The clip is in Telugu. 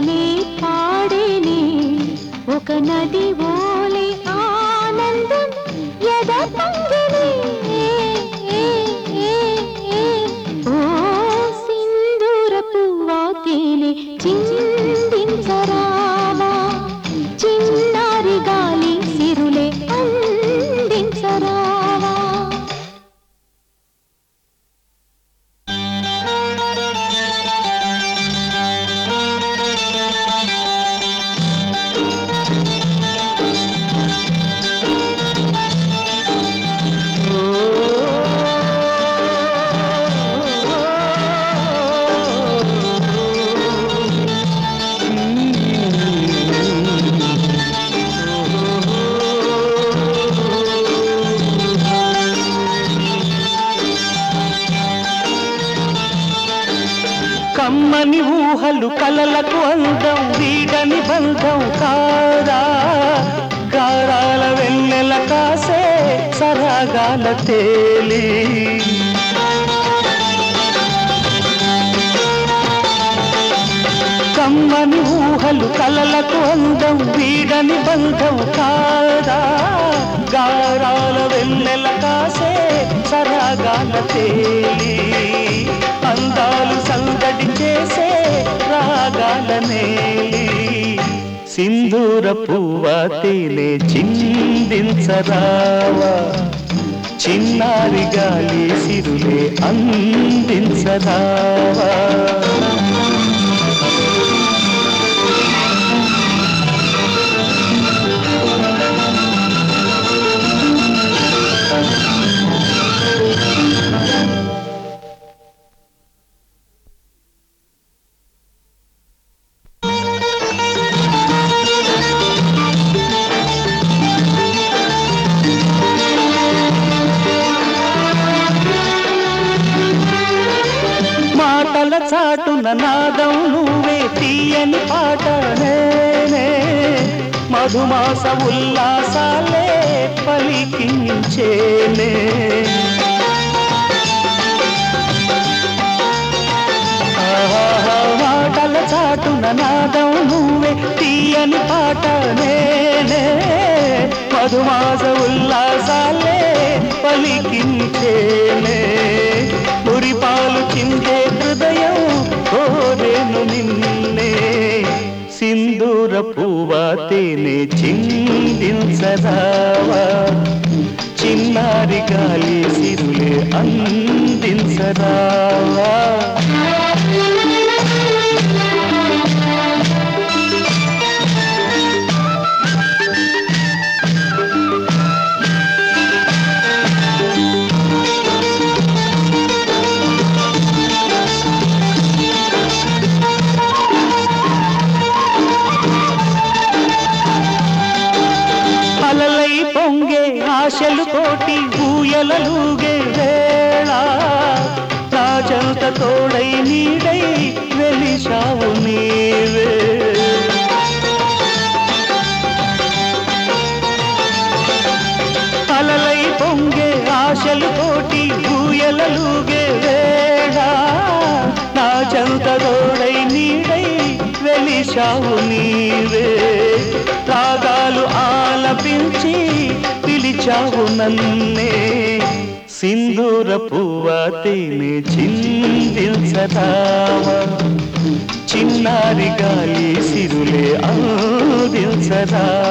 పాటలే పాడేనే ఒక నది ఓలే ఆనందం ఎద పొంగినే ఓ సింధూర పువ్వాతేనే చిందించరావా చిన్నారి గాలి సిరులే అందించరావా కమ్మని ఊహలు కలలకు అందం వీడని బంధం కాదా గారాల వెన్నెల కాసే సరాగాల తేలి కమ్మని ఊహలు కలలకు అందం వీడని బంధం కాదా గారాల వెన్నెల కాసే సరాగాల తేలి అందాలు సందడి చేసే రాగాల నేలి సింధూర పువ్వ తేనె చిందించరావా చిన్నారి గాలి సిరులే అందించరావా మాటల చాటున నాదం నువ్వే తీయని పాట నేనే మధుమాస ఉల్లాసాలే పలికించేనే ఆహాహా, మాటల చాటున నాదం నువ్వే తీయని పాట నేనే మధుమాస ఉల్లాసాలే పలికించేనే మురిపాలు చిందే హృదయం కోరేను నిన్నే సింధూర పువ్వ తేనె చిందించరావా చిన్నారి గాలి సిరులే అందించరావా అలలై పొంగే ఆశలు కోటి ఊయలలుగే వేళ నా చెంత తోడై నీడై వెలిశావు నీవే అలలై పొంగే ఆశలు కోటి ఊయలలుగే వేళ నా చెంత తోడై నీడై వెలిశావు నీవే రాగాలు ఆలపించి పిలిచావు నన్నే సింధూర పువ్వ తేనె చిందించరావా చిన్నారి గాలి సిరులే అందించరావా